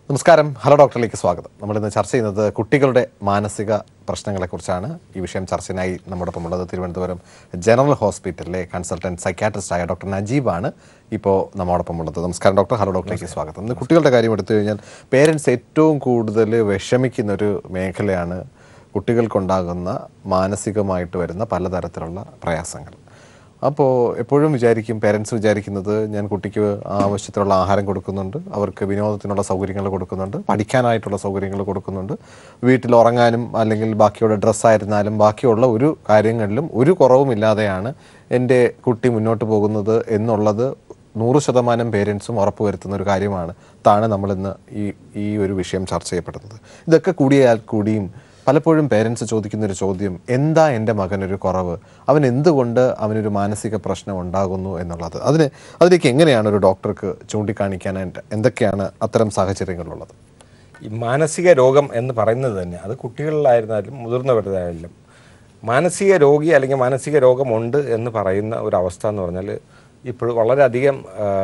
നമസ്കാരം ഹലോ ഡോക്ടറിലേക്ക് സ്വാഗതം നമ്മളിന്ന് ചർച്ച ചെയ്യുന്നത് കുട്ടികളുടെ മാനസിക പ്രശ്നങ്ങളെക്കുറിച്ചാണ് ഈ വിഷയം ചർച്ചയിനായി നമ്മോടൊപ്പം ഉള്ളത് തിരുവനന്തപുരം ജനറൽ ഹോസ്പിറ്റലിലെ കൺസൾട്ടന്റ് സൈക്കാട്രിസ്റ്റായ ഡോക്ടർ നജീബാണ് ഇപ്പോൾ നമ്മോടൊപ്പം ഉള്ളത് നമസ്കാരം ഡോക്ടർ ഹലോ ഡോക്ടറിലേക്ക് സ്വാഗതം ഇന്ന് കുട്ടികളുടെ കാര്യം എടുത്തു കഴിഞ്ഞാൽ പേരൻസ് ഏറ്റവും കൂടുതൽ വിഷമിക്കുന്ന ഒരു മേഖലയാണ് കുട്ടികൾക്കുണ്ടാകുന്ന മാനസികമായിട്ട് വരുന്ന പലതരത്തിലുള്ള പ്രയാസങ്ങൾ അപ്പോൾ എപ്പോഴും വിചാരിക്കും പേരൻസ് വിചാരിക്കുന്നത് ഞാൻ കുട്ടിക്ക് ആവശ്യത്തിനുള്ള ആഹാരം കൊടുക്കുന്നുണ്ട് അവർക്ക് വിനോദത്തിനുള്ള സൗകര്യങ്ങൾ കൊടുക്കുന്നുണ്ട് പഠിക്കാനായിട്ടുള്ള സൗകര്യങ്ങൾ കൊടുക്കുന്നുണ്ട് വീട്ടിൽ ഉറങ്ങാനും അല്ലെങ്കിൽ ബാക്കിയുള്ള ഡ്രസ്സായിരുന്നാലും ബാക്കിയുള്ള ഒരു കാര്യങ്ങളിലും ഒരു കുറവുമില്ലാതെയാണ് എൻ്റെ കുട്ടി മുന്നോട്ട് പോകുന്നത് എന്നുള്ളത് നൂറ് ശതമാനം പേരൻസും ഉറപ്പുവരുത്തുന്ന ഒരു കാര്യമാണ് താണ് നമ്മളിന്ന് ഈ ഈ ഒരു വിഷയം ചർച്ച ചെയ്യപ്പെടുന്നത് ഇതൊക്കെ കൂടിയാൽ കൂടിയും പലപ്പോഴും പേരൻസ് ചോദിക്കുന്ന ഒരു ചോദ്യം എന്താ എൻ്റെ മകനൊരു കുറവ് അവൻ എന്തുകൊണ്ട് അവനൊരു മാനസിക പ്രശ്നം ഉണ്ടാകുന്നു എന്നുള്ളത് അതിന് അതിലേക്ക് എങ്ങനെയാണ് ഒരു ഡോക്ടർക്ക് ചൂണ്ടിക്കാണിക്കാനായിട്ട് എന്തൊക്കെയാണ് അത്തരം സാഹചര്യങ്ങളുള്ളത് ഈ മാനസിക രോഗം എന്ന് പറയുന്നത് തന്നെ അത് കുട്ടികളിലായിരുന്നാലും മുതിർന്നവരിലായാലും മാനസിക രോഗി അല്ലെങ്കിൽ മാനസിക രോഗമുണ്ട് എന്ന് പറയുന്ന ഒരു അവസ്ഥ എന്ന് പറഞ്ഞാൽ ഇപ്പോൾ വളരെയധികം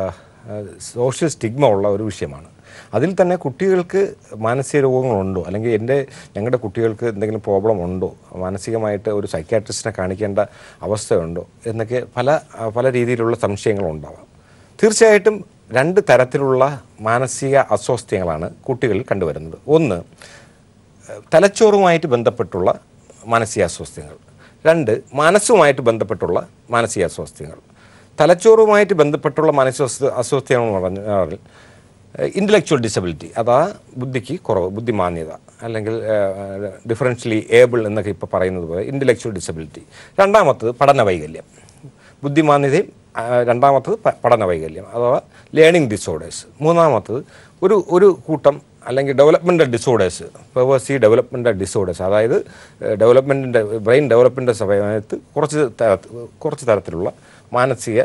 സോഷ്യൽ സ്റ്റിഗ്മ ഉള്ള ഒരു വിഷയമാണ് അതിൽ തന്നെ കുട്ടികൾക്ക് മാനസിക രോഗങ്ങളുണ്ടോ അല്ലെങ്കിൽ എൻ്റെ ഞങ്ങളുടെ കുട്ടികൾക്ക് എന്തെങ്കിലും പ്രോബ്ലം ഉണ്ടോ മാനസികമായിട്ട് ഒരു സൈക്കാട്രിസ്റ്റിനെ കാണിക്കേണ്ട അവസ്ഥയുണ്ടോ എന്നൊക്കെ പല പല രീതിയിലുള്ള സംശയങ്ങളുണ്ടാവാം തീർച്ചയായിട്ടും രണ്ട് തരത്തിലുള്ള മാനസിക അസ്വാസ്ഥ്യങ്ങളാണ് കുട്ടികളിൽ കണ്ടുവരുന്നത് ഒന്ന് ഏഹ്, തലച്ചോറുമായിട്ട് ബന്ധപ്പെട്ടുള്ള മാനസിക അസ്വാസ്ഥ്യങ്ങൾ രണ്ട് മനസ്സുമായിട്ട് ബന്ധപ്പെട്ടുള്ള മാനസിക അസ്വാസ്ഥ്യങ്ങൾ തലച്ചോറുമായിട്ട് ബന്ധപ്പെട്ടുള്ള മാനസിക അസ്വ- അസ്വാസ്ഥ്യങ്ങൾ എന്ന് പറഞ്ഞാൽ ഇൻ്റലക്ച്വൽ ഡിസബിലിറ്റി അതാ ബുദ്ധിക്ക് കുറവ് ബുദ്ധിമാന്യത അല്ലെങ്കിൽ ഡിഫറൻഷ്യലി ഏബിൾ എന്നൊക്കെ ഇപ്പോൾ പറയുന്നത് പോലെ ഇൻ്റലക്ച്വൽ ഡിസബിലിറ്റി രണ്ടാമത്തത് പഠന വൈകല്യം ബുദ്ധിമാന്യതയും ആ, രണ്ടാമത്തത് പ- പഠന വൈകല്യം അഥവാ ലേണിംഗ് ഡിസോർഡേഴ്സ് മൂന്നാമത്തത് ഒരു ഒരു കൂട്ടം അല്ലെങ്കിൽ developmental disorders pervasive developmental disorders അതായത് ഡെവലപ്മെൻറ്റിൻ്റെ ബ്രെയിൻ ഡെവലപ്മെൻറ്റ് സമയത്ത് കുറച്ച് തര കുറച്ച് തരത്തിലുള്ള മാനസിക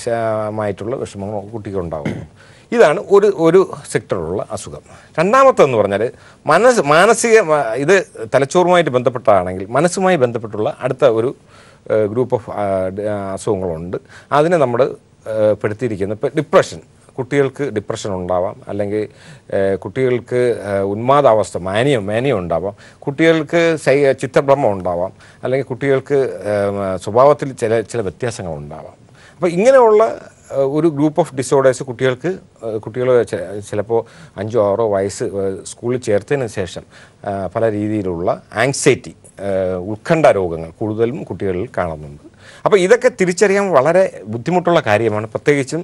ശാ- വിഷമങ്ങൾ കുട്ടിക്കുണ്ടാകുന്നു ഇതാണ് ഒരു ഒരു സെക്ടറിലുള്ള അസുഖം രണ്ടാമത്തെന്ന് പറഞ്ഞാൽ മനസ്സ് മാനസിക ഇത് തലച്ചോറുമായിട്ട് ബന്ധപ്പെട്ടതാണെങ്കിൽ മനസ്സുമായി ബന്ധപ്പെട്ടുള്ള അടുത്ത ഒരു ഗ്രൂപ്പ് ഓഫ് അസുഖങ്ങളുണ്ട് അതിനെ നമ്മൾ പെടുത്തിയിരിക്കുന്നത് ഇപ്പോൾ ഡിപ്രഷൻ കുട്ടികൾക്ക് ഡിപ്രഷൻ ഉണ്ടാവാം അല്ലെങ്കിൽ ഏഹ്, കുട്ടികൾക്ക് ഏഹ്, ഉന്മാദാവസ്ഥ മാനിയം മാനിയം ഉണ്ടാവാം കുട്ടികൾക്ക് സൈ ചിത്രഭ്രമം ഉണ്ടാവാം അല്ലെങ്കിൽ കുട്ടികൾക്ക് ഏഹ്, സ്വഭാവത്തിൽ ചില ചില വ്യത്യാസങ്ങൾ ഉണ്ടാവാം അപ്പോൾ ഇങ്ങനെയുള്ള ഏഹ്, ഒരു ഗ്രൂപ്പ് ഓഫ് ഡിസോർഡേഴ്സ് കുട്ടികൾക്ക് ഏഹ്, കുട്ടികൾ ചിലപ്പോൾ അഞ്ചോ ആറോ വയസ്സ് ഏഹ്, സ്കൂളിൽ ചേർത്തതിന് ശേഷം ഏഹ്, പല രീതിയിലുള്ള ആങ്സൈറ്റി ഉത്കണ്ഠ രോഗങ്ങൾ കൂടുതലും കുട്ടികളിൽ കാണുന്നുണ്ട് അപ്പോൾ ഇതൊക്കെ തിരിച്ചറിയാൻ വളരെ ബുദ്ധിമുട്ടുള്ള കാര്യമാണ് പ്രത്യേകിച്ചും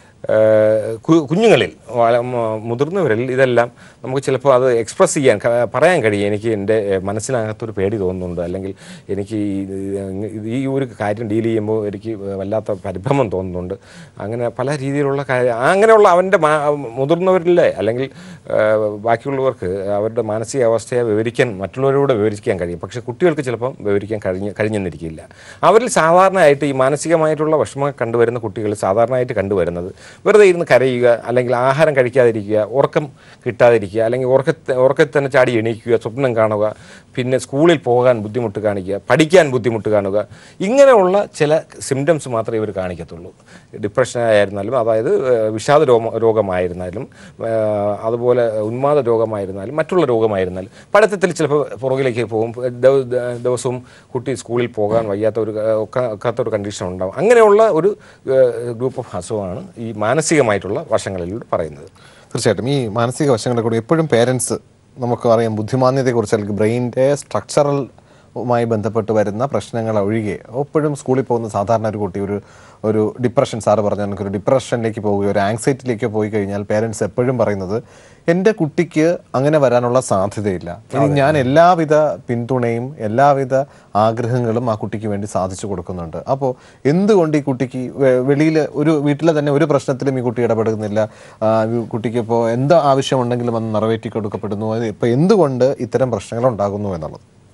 ഏഹ് കു- കുഞ്ഞുങ്ങളിൽ വള- മ- മുതിർന്നവരിൽ ഇതെല്ലാം നമുക്ക് ചിലപ്പോൾ അത് എക്സ്പ്രസ് ചെയ്യാൻ ക- പറയാൻ കഴിയും എനിക്ക് എൻ്റെ ഏഹ്, മനസ്സിനകത്തൊരു പേടി തോന്നുന്നുണ്ട് അല്ലെങ്കിൽ എനിക്ക് ഈ- ഇത് ഈ ഒരു കാര്യം ഡീൽ ചെയ്യുമ്പോൾ എനിക്ക് വല്ലാത്ത പരിഭ്രമം തോന്നുന്നുണ്ട് അങ്ങനെ പല രീതിയിലുള്ള കാര്യം അങ്ങനെയുള്ള അവൻ്റെ മാ- മുതിർന്നവരിലെ അല്ലെങ്കിൽ ഏഹ്, ബാക്കിയുള്ളവർക്ക് അവരുടെ മാനസികാവസ്ഥയെ വിവരിക്കാൻ മറ്റുള്ളവരോട് വിവരിക്കാൻ കഴിയും പക്ഷേ കുട്ടികൾക്ക് ചിലപ്പം വിവരിക്കാൻ കഴിഞ്ഞ് കഴിഞ്ഞെന്നിരിക്കില്ല അവരിൽ സാധാരണയായിട്ട് ഈ മാനസികമായിട്ടുള്ള വിഷമം കണ്ടുവരുന്ന കുട്ടികൾ സാധാരണയായിട്ട് കണ്ടുവരുന്നത് വെറുതെ ഇരുന്ന് കരയുക അല്ലെങ്കിൽ ആഹാരം കഴിക്കാതിരിക്കുക ഉറക്കം കിട്ടാതിരിക്കുക അല്ലെങ്കിൽ ഉറക്കത്തെ ഉറക്കത്തിൽ തന്നെ ചാടി എണീക്കുക സ്വപ്നം കാണുക പിന്നെ സ്കൂളിൽ പോകാൻ ബുദ്ധിമുട്ട് കാണിക്കുക പഠിക്കാൻ ബുദ്ധിമുട്ട് കാണുക ഇങ്ങനെയുള്ള ചില സിംറ്റംസ് മാത്രമേ ഇവർ കാണിക്കത്തുള്ളൂ ഡിപ്രഷൻ ആയിരുന്നാലും അതായത് ഏഹ്, വിഷാദ രോഗ രോഗമായിരുന്നാലും ഏഹ്, അതുപോലെ ഉന്മാദ രോഗമായിരുന്നാലും മറ്റുള്ള രോഗമായിരുന്നാലും പഠിത്തത്തിൽ ചിലപ്പോൾ പുറകിലേക്ക് പോകും ദ- ദ- ദിവസവും കുട്ടി സ്കൂളിൽ പോകാൻ വയ്യാത്ത ഒരു ഏഹ്, ഒക്ക- ഒക്കാത്ത ഒരു കണ്ടീഷൻ ഉണ്ടാവും അങ്ങനെയുള്ള ഒരു ഗ്രൂപ്പ് ഓഫ് അസുഖമാണ് ഈ മാനസികമായിട്ടുള്ള വശങ്ങളിലൂടെ പറയുന്നത് തീർച്ചയായിട്ടും ഈ മാനസിക വശങ്ങളെ കൂടി എപ്പോഴും പേരൻസ് നമുക്ക് അറിയാം ബുദ്ധിമാന്യതയെക്കുറിച്ച് അല്ലെങ്കിൽ ബ്രെയിനിൻ്റെ സ്ട്രക്ചറലുമായി ബന്ധപ്പെട്ട് വരുന്ന പ്രശ്നങ്ങൾ ഒഴികെ എപ്പോഴും സ്കൂളിൽ പോകുന്ന സാധാരണ ഒരു കുട്ടി ഒരു ഒരു ഡിപ്രഷൻ സാറ് പറഞ്ഞ കണക്ക് ഒരു ഡിപ്രഷനിലേക്ക് പോവുകയോ ഒരു ആങ്സൈറ്റിയിലേക്ക് പോയി കഴിഞ്ഞാൽ പേരൻസ് എപ്പോഴും പറയുന്നത് എൻ്റെ കുട്ടിക്ക് അങ്ങനെ വരാനുള്ള സാധ്യതയില്ല ഇനി ഞാൻ എല്ലാവിധ പിന്തുണയും എല്ലാവിധ ആഗ്രഹങ്ങളും ആ കുട്ടിക്ക് വേണ്ടി സാധിച്ചു കൊടുക്കുന്നുണ്ട് അപ്പോൾ എന്തുകൊണ്ട് ഈ കുട്ടിക്ക് വെളിയിൽ ഒരു വീട്ടിലെ തന്നെ ഒരു പ്രശ്നത്തിലും ഈ കുട്ടി ഇടപെടുന്നില്ല ആ, ഈ കുട്ടിക്ക് ഇപ്പോൾ എന്ത് ആവശ്യമുണ്ടെങ്കിലും അത് നിറവേറ്റി കൊടുക്കപ്പെടുന്നു അത് ഇപ്പോൾ എന്തുകൊണ്ട് ഇത്തരം പ്രശ്നങ്ങൾ ഉണ്ടാകുന്നു എന്നുള്ളത്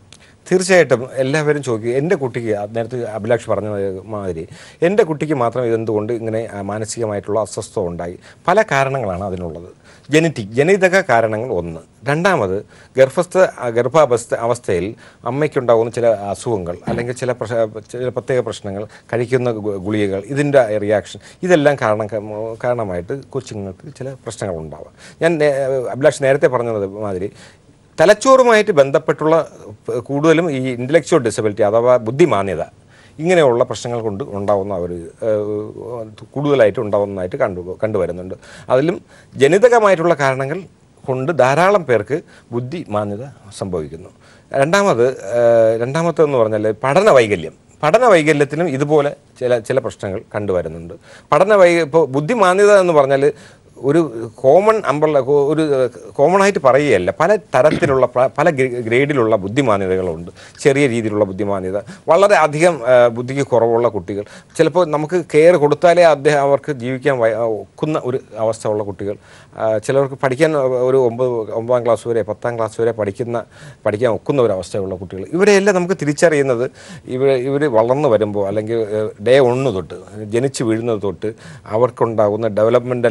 തീർച്ചയായിട്ടും എല്ലാവരും ചോദിക്കും എൻ്റെ കുട്ടിക്ക് ആ നേരത്തെ അഭിലാഷ് പറഞ്ഞ മാതിരി എൻ്റെ കുട്ടിക്ക് മാത്രം ഇതെന്തുകൊണ്ട് ഇങ്ങനെ ആ, മാനസികമായിട്ടുള്ള അസ്വസ്ഥത ഉണ്ടായി പല കാരണങ്ങളാണ് അതിനുള്ളത് ജനറ്റിക് ജനിതക കാരണങ്ങൾ ഒന്ന് രണ്ടാമത് ഗർഭസ്ഥ ആ, ഗർഭാവസ്ഥ അവസ്ഥയിൽ അമ്മയ്ക്കുണ്ടാകുന്ന ചില അസുഖങ്ങൾ അല്ലെങ്കിൽ ചില പ്രശ ചില പ്രത്യേക പ്രശ്നങ്ങൾ കഴിക്കുന്ന ഗു- ഗുളികകൾ ഇതിൻ്റെ റിയാക്ഷൻ ഇതെല്ലാം കാരണം കാരണമായിട്ട് കൊച്ചുങ്ങൾക്ക് ചില പ്രശ്നങ്ങൾ ഉണ്ടാവാം ഞാൻ നേ- അഭിലാഷ് നേരത്തെ പറഞ്ഞത് മാതിരി തലച്ചോറുമായിട്ട് ബന്ധപ്പെട്ടുള്ള പ- കൂടുതലും ഈ ഇൻ്റലക്ച്വൽ ഡിസബിലിറ്റി അഥവാ ബുദ്ധിമാന്യത ഇങ്ങനെയുള്ള പ്രശ്നങ്ങൾ കൊണ്ട് ഉണ്ടാവുന്ന ഒരു ഏഹ്, കൂടുതലായിട്ട് ഉണ്ടാവുന്നതായിട്ട് കണ്ടു കണ്ടുവരുന്നുണ്ട് അതിലും ജനിതകമായിട്ടുള്ള കാരണങ്ങൾ കൊണ്ട് ധാരാളം പേർക്ക് ബുദ്ധിമാന്യത സംഭവിക്കുന്നു രണ്ടാമത് ഏഹ്, രണ്ടാമത്തേതെന്ന് പറഞ്ഞാൽ പഠന വൈകല്യം പഠന വൈകല്യത്തിലും ഇതുപോലെ ചില ചില പ്രശ്നങ്ങൾ കണ്ടുവരുന്നുണ്ട് പഠന വൈ ഇപ്പോൾ ബുദ്ധിമാന്യത എന്ന് പറഞ്ഞാൽ ഒരു കോമൺ അമ്പള്ള ഒരു കോമൺ ആയിട്ട് പറയുകയല്ല പല തരത്തിലുള്ള പ- പല ഗ്രേ- ഗ്രേഡിലുള്ള ബുദ്ധിമാന്യതകളുണ്ട് ചെറിയ രീതിയിലുള്ള ബുദ്ധിമാന്യത വളരെ അധികം ആ, ബുദ്ധിക്ക് കുറവുള്ള കുട്ടികൾ ചിലപ്പോൾ നമുക്ക് കെയർ കൊടുത്താലേ അദ്ദേഹം അവർക്ക് ജീവിക്കാൻ വയ- ഒക്കുന്ന ഒരു അവസ്ഥ ഉള്ള കുട്ടികൾ ആ, ചിലർക്ക് പഠിക്കാൻ ഒരു ഒമ്പത് ഒമ്പതാം ക്ലാസ് വരെ പത്താം ക്ലാസ് വരെ പഠിക്കുന്ന പഠിക്കാൻ ഒക്കുന്ന ഒരു അവസ്ഥയുള്ള കുട്ടികൾ ഇവരെയെല്ലാം നമുക്ക് തിരിച്ചറിയുന്നത് ഇവർ ഇവർ വളർന്നു വരുമ്പോൾ അല്ലെങ്കിൽ ഡേ ഒന്ന് തൊട്ട് ജനിച്ച് വീഴുന്നത് തൊട്ട് അവർക്കുണ്ടാകുന്ന ഡെവലപ്മെൻ്റൽ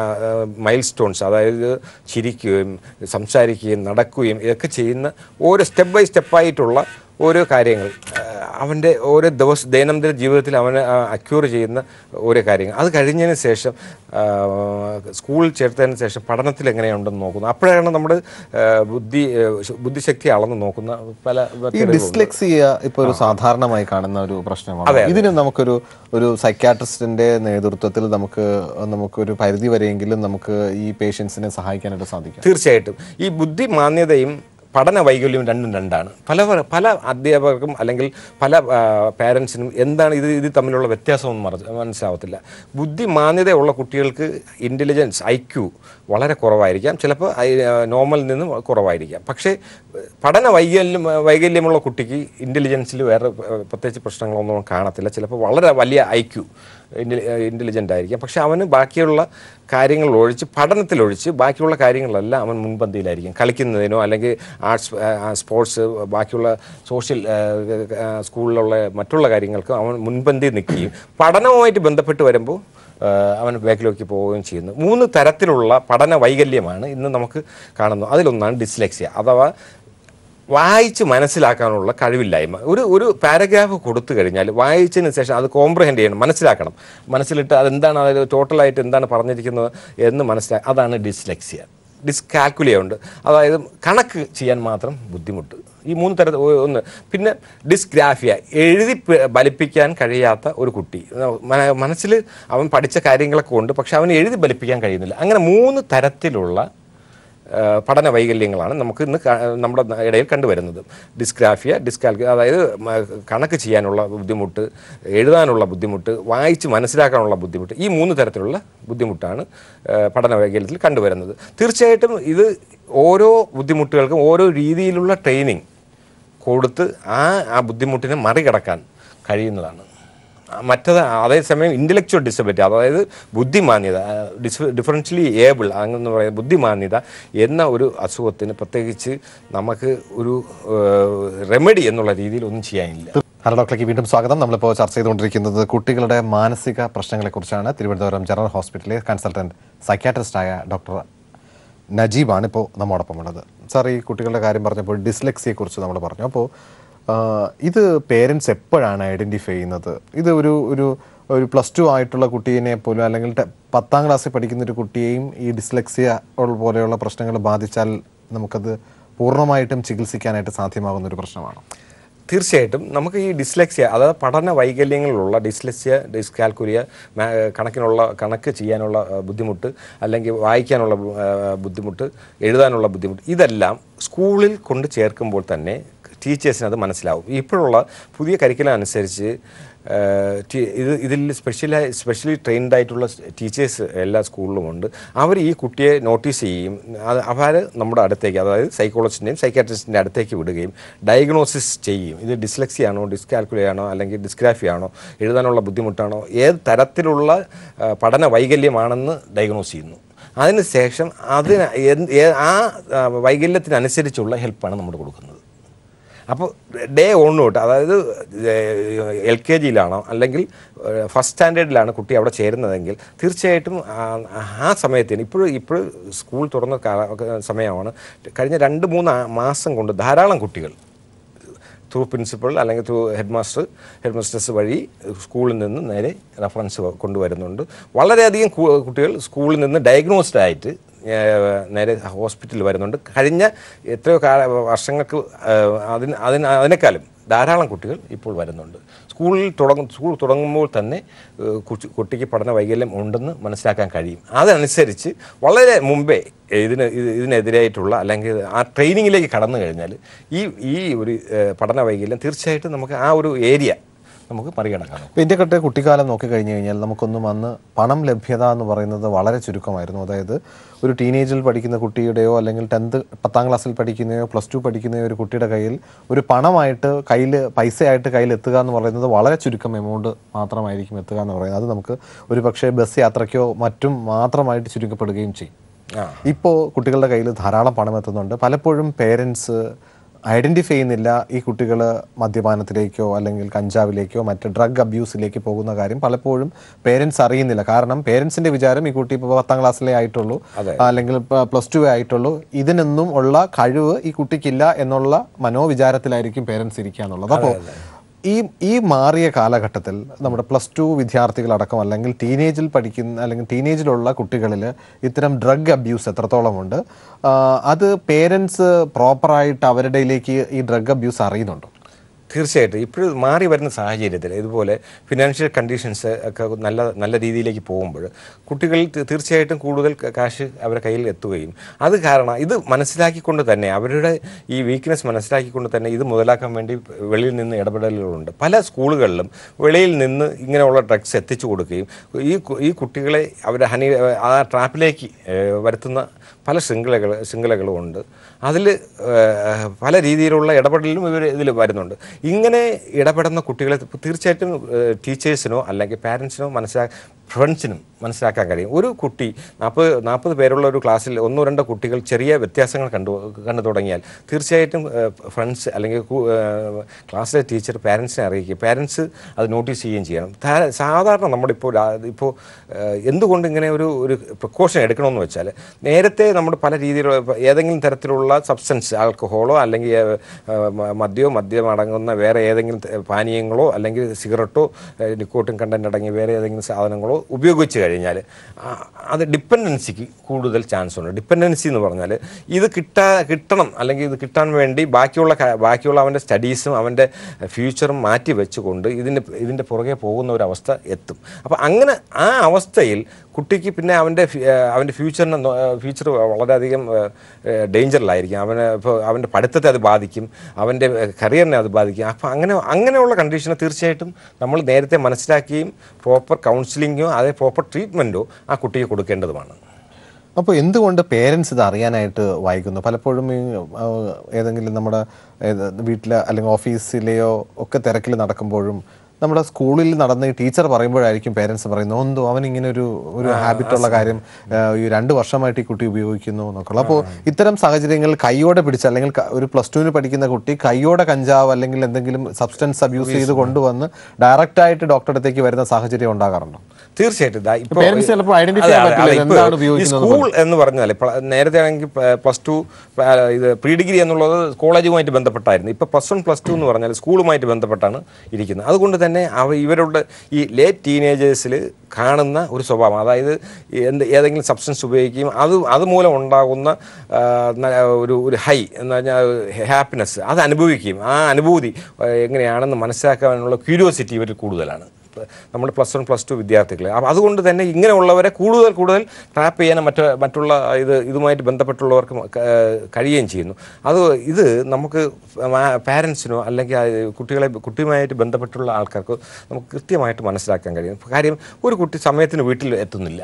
മൈൽ സ്റ്റോൺസ് അതായത് ചിരിക്കുകയും സംസാരിക്കുകയും നടക്കുകയും ഇതൊക്കെ ചെയ്യുന്ന ഓരോ സ്റ്റെപ്പ് ബൈ സ്റ്റെപ്പായിട്ടുള്ള ഓരോ കാര്യങ്ങൾ ആ, അവൻ്റെ ഓരോ ദിവസ ദൈനംദിന ജീവിതത്തിൽ അവന് അക്യൂർ ചെയ്യുന്ന ഓരോ കാര്യങ്ങൾ അത് കഴിഞ്ഞതിന് ശേഷം ആ, സ്കൂളിൽ ചേർത്തതിന് ശേഷം പഠനത്തിൽ എങ്ങനെയുണ്ടെന്ന് നോക്കുന്നു അപ്പോഴാണ് നമ്മൾ ബുദ്ധി ആ, ബുദ്ധിശക്തി അളന്ന് നോക്കുന്ന പല ഈ മെത്തേഡുകളുണ്ട്. ഡിസ്ലെക്സിയ ഇപ്പൊ ഒരു സാധാരണമായി കാണുന്ന ഒരു പ്രശ്നമാണ് ഇതിന് നമുക്കൊരു ഒരു സൈക്യാട്രിസ്റ്റിന്റെ നേതൃത്വത്തിൽ നമുക്ക് നമുക്കൊരു പരിധി വരെയെങ്കിലും നമുക്ക് ഈ പേഷ്യൻസിനെ സഹായിക്കാനായിട്ട് സാധിക്കും തീർച്ചയായിട്ടും ഈ ബുദ്ധിമാന്യതയും പഠന വൈകല്യവും രണ്ടും രണ്ടാണ് പല പല അധ്യാപകർക്കും അല്ലെങ്കിൽ പല പാരൻസിനും എന്താണ് ഇത് ഇത് തമ്മിലുള്ള വ്യത്യാസമൊന്നും മറ- മനസ്സിലാവത്തില്ല ബുദ്ധിമാന്യതയുള്ള കുട്ടികൾക്ക് ഇൻ്റലിജൻസ് ഐ ക്യു വളരെ കുറവായിരിക്കാം ചിലപ്പോൾ നോർമലിൽ നിന്നും കുറവായിരിക്കാം പക്ഷേ പഠന വൈകല്യം വൈകല്യമുള്ള കുട്ടിക്ക് ഇൻ്റലിജൻസിൽ വേറെ ഏഹ്, പ്രത്യേകിച്ച് പ്രശ്നങ്ങളൊന്നും കാണത്തില്ല ചിലപ്പോൾ വളരെ വലിയ ഐ ക്യു ഇൻ്റലിജൻ്റ് ആയിരിക്കാം പക്ഷെ അവന് ബാക്കിയുള്ള കാര്യങ്ങൾ ഒഴിച്ച് പഠനത്തിലൊഴിച്ച് ബാക്കിയുള്ള കാര്യങ്ങളെല്ലാം അവൻ മുൻപന്തിയിലായിരിക്കും കളിക്കുന്നതിനോ അല്ലെങ്കിൽ ആർട്സ് സ്പോർട്സ് ബാക്കിയുള്ള സോഷ്യൽ സ്കൂളിലുള്ള മറ്റുള്ള കാര്യങ്ങൾക്ക് അവൻ മുൻപന്തിയിൽ നിൽക്കുകയും പഠനവുമായിട്ട് ബന്ധപ്പെട്ട് വരുമ്പോൾ ആഹ് അവൻ ബാക്കിലേക്ക് പോവുകയും ചെയ്യുന്നു മൂന്ന് തരത്തിലുള്ള പഠന വൈകല്യമാണ് ഇന്ന് നമുക്ക് കാണുന്നത് അതിലൊന്നാണ് ഡിസ്ലെക്സിയ അഥവാ വായിച്ച് മനസ്സിലാക്കാനുള്ള കഴിവില്ലായ്മ ഒരു ഒരു പാരഗ്രാഫ് കൊടുത്തു കഴിഞ്ഞാൽ വായിച്ചതിന് ശേഷം അത് കോംപ്രഹെൻഡ് ചെയ്യണം മനസ്സിലാക്കണം മനസ്സിലിട്ട് അതെന്താണ് അതിൽ ടോട്ടലായിട്ട് എന്താണ് പറഞ്ഞിരിക്കുന്നത് എന്ന് മനസ്സിലാക്കി അതാണ് ഡിസ്ലെക്സിയ ഡിസ്കാൽക്കുലിയ ഉണ്ട് അതായത് കണക്ക് ചെയ്യാൻ മാത്രം ബുദ്ധിമുട്ട് ഈ മൂന്ന് തരത്തിൽ ഒന്ന് പിന്നെ ഡിസ്ഗ്രാഫിയ എഴുതി പ- ബലിപ്പിക്കാൻ കഴിയാത്ത ഒരു കുട്ടി മന- മനസ്സിൽ അവൻ പഠിച്ച കാര്യങ്ങളൊക്കെ ഉണ്ട് പക്ഷെ അവന് എഴുതി ബലിപ്പിക്കാൻ കഴിയുന്നില്ല അങ്ങനെ മൂന്ന് തരത്തിലുള്ള ആ, പഠന വൈകല്യങ്ങളാണ് നമുക്ക് ഇന്ന് ക- നമ്മുടെ ഇടയിൽ കണ്ടുവരുന്നത് ഡിസ്ഗ്രാഫിയ ഡിസ്കാൽക്ക് അതായത് മ- കണക്ക് ചെയ്യാനുള്ള ബുദ്ധിമുട്ട് എഴുതാനുള്ള ബുദ്ധിമുട്ട് വായിച്ച് മനസ്സിലാക്കാനുള്ള ബുദ്ധിമുട്ട് ഈ മൂന്ന് തരത്തിലുള്ള ബുദ്ധിമുട്ടാണ് ആ, പഠന വൈകല്യത്തിൽ കണ്ടുവരുന്നത് തീർച്ചയായിട്ടും ഇത് ഓരോ ബുദ്ധിമുട്ടുകൾക്കും ഓരോ രീതിയിലുള്ള ട്രെയിനിങ് കൊടുത്ത് ആ ആ ബുദ്ധിമുട്ടിനെ മറികടക്കാൻ കഴിയുന്നതാണ് ആ, മറ്റത് അതേസമയം ഇൻ്റലക്ച്വൽ ഡിസബിലിറ്റി അതായത് ബുദ്ധിമാന്യത ഡിസ് ഡിഫറൻഷ്യലി ഏബിൾ അങ്ങനെ പറയുന്നത് ബുദ്ധിമാന്യത എന്ന ഒരു അസുഖത്തിന് പ്രത്യേകിച്ച് നമുക്ക് ഒരു റെമഡി എന്നുള്ള രീതിയിൽ ഒന്നും ചെയ്യാനില്ല ഹലോ ഡോക്ടർക്ക് വീണ്ടും സ്വാഗതം നമ്മളിപ്പോൾ ചർച്ച ചെയ്തുകൊണ്ടിരിക്കുന്നത് കുട്ടികളുടെ മാനസിക പ്രശ്നങ്ങളെക്കുറിച്ചാണ് തിരുവനന്തപുരം ജനറൽ ഹോസ്പിറ്റലിലെ കൺസൾട്ടന്റ് സൈക്യാട്രിസ്റ്റായ ഡോക്ടർ നജീബാണ് ഇപ്പോൾ നമ്മോടൊപ്പം ഉള്ളത് സാർ ഈ കുട്ടികളുടെ കാര്യം പറഞ്ഞപ്പോൾ ഡിസ്ലെക്സിയെ കുറിച്ച് നമ്മൾ പറഞ്ഞു അപ്പോൾ ആ, ഇത് പേരൻസ് എപ്പോഴാണ് ഐഡൻറ്റിഫൈ ചെയ്യുന്നത് ഇത് ഒരു ഒരു ഒരു പ്ലസ് ടു ആയിട്ടുള്ള കുട്ടീനെ പോലും അല്ലെങ്കിൽ ടെ- പത്താം ക്ലാസ്സിൽ പഠിക്കുന്ന ഒരു കുട്ടിയെയും ഈ ഡിസ്ലെക്സിയ ഉള്ള- പോലെയുള്ള പ്രശ്നങ്ങൾ ബാധിച്ചാൽ നമുക്കത് പൂർണ്ണമായിട്ടും ചികിത്സിക്കാനായിട്ട് സാധ്യമാകുന്ന ഒരു പ്രശ്നമാണോ തീർച്ചയായിട്ടും നമുക്ക് ഈ ഡിസ്ലെക്സിയ അതായത് പഠന വൈകല്യങ്ങളിലുള്ള ഡിസ്ലെക്സിയ ഡിസ്കാൽക്കുലിയ മാ- കണക്കിനുള്ള കണക്ക് ചെയ്യാനുള്ള ആ, ബുദ്ധിമുട്ട് അല്ലെങ്കിൽ വായിക്കാനുള്ള ആ, ബുദ്ധിമുട്ട് എഴുതാനുള്ള ബുദ്ധിമുട്ട് ഇതെല്ലാം സ്കൂളിൽ കൊണ്ട് ചേർക്കുമ്പോൾ തന്നെ ടീച്ചേഴ്സിന് അത് മനസ്സിലാവും ഇപ്പോഴുള്ള പുതിയ കരിക്കുലം അനുസരിച്ച് ആ, ടി- ഇത് ഇതിൽ സ്പെഷ്യലായി സ്പെഷ്യലി ട്രെയിൻഡ് ആയിട്ടുള്ള ടീച്ചേഴ്സ് എല്ലാ സ്കൂളിലും ഉണ്ട് അവർ ഈ കുട്ടിയെ നോട്ടീസ് ചെയ്യും അത് അവർ നമ്മുടെ അടുത്തേക്ക് അതായത് സൈക്കോളജിസ്റ്റിൻ്റെയും സൈക്കാട്രിസ്റ്റിൻ്റെ അടുത്തേക്ക് വിടുകയും ഡയഗ്നോസിസ് ചെയ്യും ഇത് ഡിസ്ലെക്സി ആണോ ഡിസ്കാൽക്കുലി ആണോ അല്ലെങ്കിൽ ഡിസ്ഗ്രാഫി ആണോ എഴുതാനുള്ള ബുദ്ധിമുട്ടാണോ ഏത് തരത്തിലുള്ള ആ, പഠന വൈകല്യമാണെന്ന് ഡയഗ്നോസ് ചെയ്യുന്നു അതിനുശേഷം അതിന് എന്ത് ഏ- ആ ആ, വൈകല്യത്തിനനുസരിച്ചുള്ള ഹെൽപ്പാണ് നമ്മൾ കൊടുക്കുന്നത് അപ്പോൾ ഡേ ഒന്ന് തൊട്ട് അതായത് എൽ കെ ജിയിലാണോ അല്ലെങ്കിൽ ഫസ്റ്റ് സ്റ്റാൻഡേർഡിലാണ് കുട്ടി അവിടെ ചേരുന്നതെങ്കിൽ തീർച്ചയായിട്ടും ആ- ആ സമയത്തിന് ഇപ്പോഴും ഇപ്പോഴും സ്കൂൾ തുറന്ന കാല- സമയമാണ് കഴിഞ്ഞ രണ്ട് മൂന്ന് ആ- മാസം കൊണ്ട് ധാരാളം കുട്ടികൾ ത്രൂ പ്രിൻസിപ്പൽ അല്ലെങ്കിൽ through head master head masters വഴി സ്കൂളിൽ നിന്ന് നേരെ റെഫറൻസ് കൊണ്ടുവരുന്നുണ്ട് വളരെയധികം കു- കുട്ടികൾ സ്കൂളിൽ നിന്ന് ഡയഗ്നോസ്ഡ് ആയിട്ട് ഏഹ്, നേരെ ഹോസ്പിറ്റലിൽ വരുന്നുണ്ട് കഴിഞ്ഞ എത്രയോ കാല വർഷങ്ങൾക്ക് ഏഹ്, അതിന് അതിന് അതിനേക്കാളും ധാരാളം കുട്ടികൾ ഇപ്പോൾ വരുന്നുണ്ട് സ്കൂളിൽ തുടങ്ങും സ്കൂൾ തുടങ്ങുമ്പോൾ തന്നെ ഏഹ്, കുട്ടി- കുട്ടിക്ക് പഠന വൈകല്യം ഉണ്ടെന്ന് മനസ്സിലാക്കാൻ കഴിയും അതനുസരിച്ച് വളരെ മുമ്പേ ഇതിന് ഇത് ഇതിനെതിരായിട്ടുള്ള അല്ലെങ്കിൽ ആ ട്രെയിനിങ്ങിലേക്ക് കടന്നു കഴിഞ്ഞാൽ ഈ ഈ ഒരു ഏഹ്, പഠന വൈകല്യം തീർച്ചയായിട്ടും നമുക്ക് ആ ഒരു ഏരിയ നമുക്ക് മറികടക്കാം ഇപ്പോൾ ഇന്ത്യക്കട്ടെ കുട്ടിക്കാലം നോക്കിക്കഴിഞ്ഞ് കഴിഞ്ഞാൽ നമുക്കൊന്നും അന്ന് പണം ലഭ്യത എന്ന് പറയുന്നത് വളരെ ചുരുക്കമായിരുന്നു അതായത് ഒരു ടീനേജിൽ പഠിക്കുന്ന കുട്ടിയുടെയോ അല്ലെങ്കിൽ ടെൻത്ത് പത്താം ക്ലാസ്സിൽ പഠിക്കുന്നയോ പ്ലസ് ടു പഠിക്കുന്നയോ ഒരു കുട്ടിയുടെ കയ്യിൽ ഒരു പണമായിട്ട് കയ്യിൽ പൈസയായിട്ട് കയ്യിൽ എത്തുക എന്ന് പറയുന്നത് വളരെ ചുരുക്കം എമൗണ്ട് മാത്രമായിരിക്കും എത്തുക എന്ന് പറയുന്നത് അത് നമുക്ക് ഒരു പക്ഷേ ബസ് യാത്രയ്ക്കോ മറ്റും മാത്രമായിട്ട് ചുരുക്കപ്പെടുകയും ചെയ്യും ആ ഇപ്പോൾ കുട്ടികളുടെ കയ്യിൽ ധാരാളം പണം എത്തുന്നുണ്ട് പലപ്പോഴും പേരൻസ് ഐഡൻറ്റിഫൈ ചെയ്യുന്നില്ല ഈ കുട്ടികൾ മദ്യപാനത്തിലേക്കോ അല്ലെങ്കിൽ കഞ്ചാവിലേക്കോ മറ്റ് ഡ്രഗ് അബ്യൂസിലേക്ക് പോകുന്ന കാര്യം പലപ്പോഴും പേരൻസ് അറിയുന്നില്ല കാരണം പേരൻസിന്റെ വിചാരം ഈ കുട്ടി ഇപ്പോൾ പത്താം ക്ലാസ്സിലേ ആയിട്ടുള്ളൂ അല്ലെങ്കിൽ പ്ലസ് ടു ആയിട്ടുള്ളൂ ഇതിനൊന്നും ഉള്ള കഴിവ് ഈ കുട്ടിക്കില്ല എന്നുള്ള മനോവിചാരത്തിലായിരിക്കും പേരൻസ് ഇരിക്കുക എന്നുള്ളത് അപ്പോൾ ഈ ഈ മാറിയ കാലഘട്ടത്തിൽ നമ്മുടെ പ്ലസ് ടു വിദ്യാർത്ഥികളടക്കം അല്ലെങ്കിൽ ടീനേജിൽ പഠിക്കുന്ന അല്ലെങ്കിൽ ടീനേജിലുള്ള കുട്ടികളിൽ ഇത്തരം ഡ്രഗ് അബ്യൂസ് എത്രത്തോളമുണ്ട് ആ, അത് പേരൻസ് പ്രോപ്പറായിട്ട് അവരുടെയിലേക്ക് ഈ ഡ്രഗ് അബ്യൂസ് അറിയുന്നുണ്ടോ തീർച്ചയായിട്ടും ഇപ്പോഴും മാറി വരുന്ന സാഹചര്യത്തിൽ ഇതുപോലെ ഫിനാൻഷ്യൽ കണ്ടീഷൻസ് ഒക്കെ നല്ല നല്ല രീതിയിലേക്ക് പോകുമ്പോൾ കുട്ടികൾ തീ- തീർച്ചയായിട്ടും കൂടുതൽ ക- കാശ് അവരുടെ കയ്യിൽ എത്തുകയും അത് കാരണം ഇത് മനസ്സിലാക്കിക്കൊണ്ട് തന്നെ അവരുടെ ഈ വീക്ക്നെസ് മനസ്സിലാക്കിക്കൊണ്ട് തന്നെ ഇത് മുതലാക്കാൻ വേണ്ടി വെളിയിൽ നിന്ന് ഇടപെടലുകളുണ്ട് പല സ്കൂളുകളിലും വെളിയിൽ നിന്ന് ഇങ്ങനെയുള്ള ഡ്രഗ്സ് എത്തിച്ചു കൊടുക്കുകയും ഈ കു- ഈ കുട്ടികളെ അവരുടെ ഹനി ആ ട്രാപ്പിലേക്ക് ഏഹ്, വരുത്തുന്ന പല ശൃംഖലകൾ ശൃംഖലകളും ഉണ്ട് അതിൽ പല രീതിയിലുള്ള ഇടപെടലും ഇവർ ഇതിൽ വരുന്നുണ്ട് ഇങ്ങനെ ഇടപെടുന്ന കുട്ടികളെ തീർച്ചയായിട്ടും ടീച്ചേഴ്സിനോ അല്ലെങ്കിൽ പാരൻസിനോ മനസ്സിലാ ഫ്രണ്ട്സിനും മനസ്സിലാക്കാൻ കഴിയും ഒരു കുട്ടി നാൽപ്പത് നാൽപ്പത് പേരുള്ള ഒരു ക്ലാസ്സിൽ ഒന്നോ രണ്ടോ കുട്ടികൾ ചെറിയ വ്യത്യാസങ്ങൾ കണ്ടു കണ്ടു തുടങ്ങിയാൽ തീർച്ചയായിട്ടും ഫ്രണ്ട്സ് അല്ലെങ്കിൽ കു- ഏഹ്, ക്ലാസ്സിലെ ടീച്ചർ പാരൻസിനെ അറിയിക്കുക പാരൻസ് അത് നോട്ടീസ് ചെയ്യുകയും ചെയ്യണം ധാ- സാധാരണ നമ്മളിപ്പോൾ രാ- ഇപ്പോൾ ഏഹ്, എന്തുകൊണ്ട് ഇങ്ങനെ ഒരു ഒരു പ്രിക്കോഷൻ എടുക്കണമെന്ന് വെച്ചാൽ നേരത്തെ നമ്മൾ പല രീതിയിലുള്ള ഇപ്പൊ ഏതെങ്കിലും തരത്തിലുള്ള സബ്സ്റ്റൻസ് ആൽക്കഹോളോ അല്ലെങ്കിൽ ഏഹ്, ഏഹ്, മ- മദ്യമോ മദ്യം അടങ്ങുന്ന വേറെ ഏതെങ്കിലും ത- പാനീയങ്ങളോ അല്ലെങ്കിൽ സിഗരറ്റോ നിക്കോട്ടിൻ കണ്ടന്റ് അടങ്ങിയ വേറെ ഏതെങ്കിലും സാധനങ്ങളോ ഉപയോഗിച്ച് കഴിഞ്ഞാൽ ആ- അത് ഡിപ്പെൻഡൻസിക്ക് കൂടുതൽ ചാൻസ് ഉണ്ട് ഡിപ്പെൻഡൻസി എന്ന് പറഞ്ഞാൽ ഇത് കിട്ടാ കിട്ടണം അല്ലെങ്കിൽ ഇത് കിട്ടാൻ വേണ്ടി ബാക്കിയുള്ള ക- ബാക്കിയുള്ള അവൻ്റെ സ്റ്റഡീസും അവൻ്റെ ഫ്യൂച്ചറും മാറ്റി വെച്ചുകൊണ്ട് ഇതിൻ്റെ ഇതിൻ്റെ പുറകെ പോകുന്ന ഒരു അവസ്ഥ എത്തും അപ്പോൾ അങ്ങനെ ആ അവസ്ഥയിൽ കുട്ടിക്ക് പിന്നെ അവൻ്റെ ഫ്യൂ- ഏഹ് അവൻ്റെ ഫ്യൂച്ചറിനെ ഫ്യൂച്ചർ വളരെയധികം ഡേഞ്ചറിലായിരിക്കും അവന് ഇപ്പോൾ അവൻ്റെ പഠിത്തത്തെ അത് ബാധിക്കും അവൻ്റെ കരിയറിനെ അത് ബാധിക്കും അപ്പോൾ അങ്ങനെ അങ്ങനെയുള്ള കണ്ടീഷനെ തീർച്ചയായിട്ടും നമ്മൾ നേരത്തെ മനസ്സിലാക്കുകയും പ്രോപ്പർ കൗൺസിലിങ്ങോ അതേ പ്രോപ്പർ ട്രീറ്റ്മെൻറ്റോ ആ കുട്ടിക്ക് കൊടുക്കേണ്ടതുമാണ് അപ്പോൾ എന്തുകൊണ്ട് പേരൻസ് ഇത് അറിയാനായിട്ട് വൈകുന്നു പലപ്പോഴും ഈ ആ, ഏതെങ്കിലും നമ്മുടെ വീട്ടിൽ അല്ലെങ്കിൽ ഓഫീസിലെയോ ഒക്കെ തിരക്കിൽ നടക്കുമ്പോഴും നമ്മുടെ സ്കൂളിൽ നടന്ന ഈ ടീച്ചർ പറയുമ്പോഴായിരിക്കും പേരൻസ് പറയുന്നത് എന്തോ അവൻ ഇങ്ങനെ ഒരു ഒരു ഹാബിറ്റ് ഉള്ള കാര്യം ആ, ഈ രണ്ട് വർഷമായിട്ട് ഈ കുട്ടി ഉപയോഗിക്കുന്നു എന്നൊക്കെയുള്ള അപ്പോൾ ഇത്തരം സാഹചര്യങ്ങളിൽ കൈയോടെ പിടിച്ച് അല്ലെങ്കിൽ ക- ഒരു പ്ലസ് ടുവിന് പഠിക്കുന്ന കുട്ടി കൈയോടെ കഞ്ചാവ് അല്ലെങ്കിൽ എന്തെങ്കിലും സബ്സ്റ്റൻസ് അബ്യൂസ് ചെയ്ത് കൊണ്ടുവന്ന് ഡയറക്റ്റ് ആയിട്ട് ഡോക്ടറുടെ അടുത്തേക്ക് വരുന്ന സാഹചര്യം ഉണ്ടാകാറുണ്ടോ തീർച്ചയായിട്ടും ദാ ഇപ്പോ- Parents ചിലപ്പോൾ identify അതെ, ചെയ്യാൻ അതെ, പറ്റില്ല, അതെ, ഇപ്പോ എന്താണ് ഈ ഉപയോഗിക്കുന്നത് സ്കൂൾ എന്ന് പറഞ്ഞാൽ പ്ല- നേരത്തെ ആണെങ്കിൽ പ്ലസ് ടു ഇത് പ്രീ ഡിഗ്രി എന്നുള്ളത് കോളേജുമായിട്ട് ബന്ധപ്പെട്ടായിരുന്നു ഇപ്പോൾ പ്ലസ് വൺ പ്ലസ് ടു എന്ന് പറഞ്ഞാൽ സ്കൂളുമായിട്ട് ബന്ധപ്പെട്ടാണ് ഇരിക്കുന്നത് അതുകൊണ്ട് തന്നെ അവ ഇവരുടെ ഈ ലേറ്റ് ടീനേജേഴ്സിൽ കാണുന്ന ഒരു സ്വഭാവം അതായത് എന്ത് ഏതെങ്കിലും സബ്സ്റ്റൻസ് ഉപയോഗിക്കുകയും അത് അതുമൂലം ഉണ്ടാകുന്ന ആ, ന- ഒരു ഒരു ഹൈ എന്ന് പറഞ്ഞാൽ ഹാപ്പിനെസ് അത് അനുഭവിക്കുകയും ആ അനുഭൂതി ആ, എങ്ങനെയാണെന്ന് മനസ്സിലാക്കാനുള്ള ക്യൂരിയോസിറ്റി ഇവർ കൂടുതലാണ് നമ്മൾ പ്ലസ് വൺ പ്ലസ് ടു വിദ്യാർത്ഥികൾ അപ്പം അതുകൊണ്ട് തന്നെ ഇങ്ങനെയുള്ളവരെ കൂടുതൽ കൂടുതൽ ട്രാപ്പ് ചെയ്യാനും മറ്റ് മറ്റുള്ള ഇത് ഇതുമായിട്ട് ബന്ധപ്പെട്ടുള്ളവർക്ക് ക- കഴിയുകയും ചെയ്യുന്നു അത് ഇത് നമുക്ക് പാരൻസിനോ അല്ലെങ്കിൽ ആ കുട്ടികളെ കുട്ടിയുമായിട്ട് ബന്ധപ്പെട്ടുള്ള ആൾക്കാർക്ക് നമുക്ക് കൃത്യമായിട്ട് മനസ്സിലാക്കാൻ കഴിയും കാര്യം ഒരു കുട്ടി സമയത്തിന് വീട്ടിൽ എത്തുന്നില്ല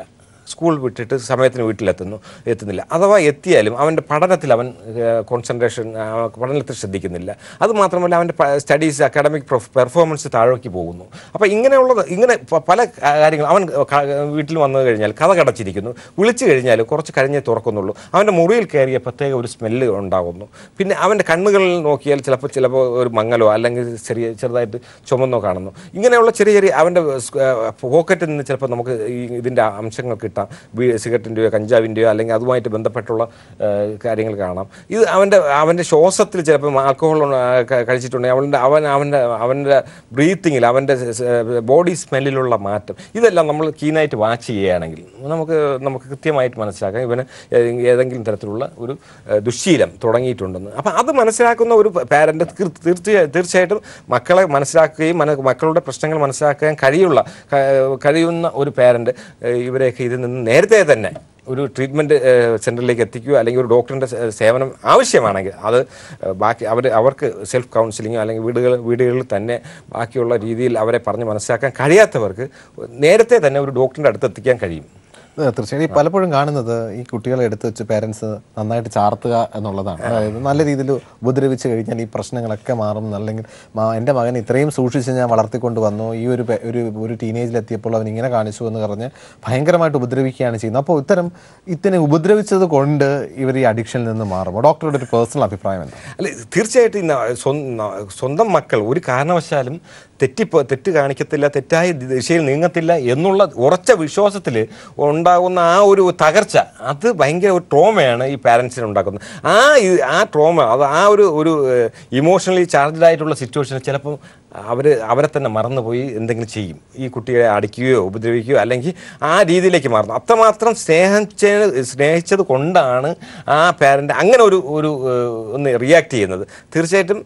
സ്കൂൾ വിട്ടിട്ട് സമയത്തിന് വീട്ടിലെത്തുന്നു എത്തുന്നില്ല അഥവാ എത്തിയാലും അവൻ്റെ പഠനത്തിൽ അവൻ കോൺസെൻട്രേഷൻ പഠനത്തിൽ ശ്രദ്ധിക്കുന്നില്ല അത് മാത്രമല്ല അവൻ്റെ സ്റ്റഡീസ് അക്കാഡമിക് പെർഫോമൻസ് താഴേക്ക് പോകുന്നു അപ്പോൾ ഇങ്ങനെയുള്ളത് ഇങ്ങനെ പ- പല കാര്യങ്ങൾ അവൻ ക- വീട്ടിൽ വന്നു കഴിഞ്ഞാൽ കഥ കടച്ചിരിക്കുന്നു വിളിച്ചു കഴിഞ്ഞാൽ കുറച്ച് കഴിഞ്ഞേ തുറക്കുന്നുള്ളൂ അവൻ്റെ മുറിയിൽ കയറിയ പ്രത്യേക ഒരു സ്മെല്ല് ഉണ്ടാകുന്നു പിന്നെ അവൻ്റെ കണ്ണുകളിൽ നോക്കിയാൽ ചിലപ്പോൾ ചിലപ്പോൾ ഒരു മങ്ങലോ അല്ലെങ്കിൽ ചെറിയ ചെറുതായിട്ട് ചുമന്നോ കാണുന്നു ഇങ്ങനെയുള്ള ചെറിയ ചെറിയ അവൻ്റെ പോക്കറ്റിൽ നിന്ന് ചിലപ്പോൾ നമുക്ക് ഈ ഇതിൻ്റെ അംശങ്ങൾ കിട്ടാം ബീ- സിഗരറ്റിൻ്റെയോ കഞ്ചാവിൻ്റെയോ അല്ലെങ്കിൽ അതുമായിട്ട് ബന്ധപ്പെട്ടുള്ള ആ, കാര്യങ്ങൾ കാണാം ഇത് അവൻ്റെ അവൻ്റെ ശ്വാസത്തിൽ ചിലപ്പോൾ ആൽക്കഹോൾ കഴിച്ചിട്ടുണ്ടെങ്കിൽ അവൻ്റെ അവൻ അവൻ്റെ അവൻ്റെ ബ്രീത്തിങ്ങിൽ അവൻ്റെ ബോഡി സ്മെല്ലിലുള്ള മാറ്റം ഇതെല്ലാം നമ്മൾ കീനായിട്ട് വാച്ച് ചെയ്യുകയാണെങ്കിൽ നമുക്ക് നമുക്ക് കൃത്യമായിട്ട് മനസ്സിലാക്കാം ഇവന് ഏതെങ്കിലും- ഏതെങ്കിലും തരത്തിലുള്ള ഒരു ആ, ദുശ്ശീലം തുടങ്ങിയിട്ടുണ്ടെന്ന് അപ്പം അത് മനസ്സിലാക്കുന്ന ഒരു പാരൻ്റ് തീർച്ചയായും തീർച്ചയായിട്ടും മക്കളെ മനസ്സിലാക്കുകയും മന- മക്കളുടെ പ്രശ്നങ്ങൾ മനസ്സിലാക്കാൻ കഴിയുള്ള ക- കഴിയുന്ന ഒരു പാരൻ്റ് ഇവരെയൊക്കെ ഇതിൽ നിന്ന് നേരത്തെ തന്നെ ഒരു ട്രീറ്റ്മെൻറ്റ് സെൻറ്ററിലേക്ക് എത്തിക്കുകയോ അല്ലെങ്കിൽ ഒരു ഡോക്ടറിൻ്റെ സേ- സേവനം ആവശ്യമാണെങ്കിൽ അത് ഏഹ്, ബാക്കി അവർ അവർക്ക് സെൽഫ് കൗൺസിലിങ്ങോ അല്ലെങ്കിൽ വീടുകൾ വീടുകളിൽ തന്നെ ബാക്കിയുള്ള രീതിയിൽ അവരെ പറഞ്ഞ് മനസ്സിലാക്കാൻ കഴിയാത്തവർക്ക് നേരത്തെ തന്നെ ഒരു ഡോക്ടറിൻ്റെ അടുത്ത് എത്തിക്കാൻ കഴിയും ഏഹ് തീർച്ചയായും ഈ പലപ്പോഴും കാണുന്നത് ഈ കുട്ടികളെ എടുത്ത് വെച്ച് പേരൻസ് നന്നായിട്ട് ചാർത്തുക എന്നുള്ളതാണ് അതായത് നല്ല രീതിയിൽ ഉപദ്രവിച്ച് കഴിഞ്ഞാൽ ഈ പ്രശ്നങ്ങളൊക്കെ മാറും അല്ലെങ്കിൽ മാ- എൻ്റെ മകൻ ഇത്രയും സൂക്ഷിച്ച് ഞാൻ വളർത്തിക്കൊണ്ട് വന്നു ഈ ഒരു പെ- ഒരു ഒരു ടീനേജിലെത്തിയപ്പോൾ അവൻ ഇങ്ങനെ കാണിച്ചു എന്ന് പറഞ്ഞ് ഭയങ്കരമായിട്ട് ഉപദ്രവിക്കുകയാണ് ചെയ്യുന്നത് അപ്പോൾ ഇത്തരം ഇത്തരം ഉപദ്രവിച്ചത് കൊണ്ട് ഇവർ ഈ അഡിക്ഷനിൽ നിന്ന് മാറുമോ ഡോക്ടറുടെ ഒരു പേഴ്സണൽ അഭിപ്രായം എന്താ അല്ല തീർച്ചയായിട്ടും ഇന്ന് സ്വ- സ്വന്തം മക്കൾ ഒരു കാരണവശാലും തെറ്റിപ്പോ തെറ്റ് കാണിക്കത്തില്ല തെറ്റായ ദിശയിൽ നീങ്ങത്തില്ല എന്നുള്ള ഉറച്ച വിശ്വാസത്തിൽ ഉണ്ടാകുന്ന ആ ഒരു തകർച്ച അത് ഭയങ്കര ഒരു ട്രോമയാണ് ഈ പാരൻസിന് ഉണ്ടാക്കുന്നത് ആ ഇ- ആ ട്രോമ അത് ആ ഒരു ഒരു ഇമോഷണലി ചാർജ്ഡ് ആയിട്ടുള്ള സിറ്റുവേഷൻ ചിലപ്പോൾ അവർ അവരെ തന്നെ മറന്നുപോയി എന്തെങ്കിലും ചെയ്യും ഈ കുട്ടിയെ അടിക്കുകയോ ഉപദ്രവിക്കുകയോ അല്ലെങ്കിൽ ആ രീതിയിലേക്ക് മാറുന്നു അത്രമാത്രം സ്നേഹിച്ച സ്നേഹിച്ചത് കൊണ്ടാണ് ആ പാരൻ്റ് അങ്ങനെ ഒരു ഒരു ഏഹ്, ഒന്ന് റിയാക്ട് ചെയ്യുന്നത് തീർച്ചയായിട്ടും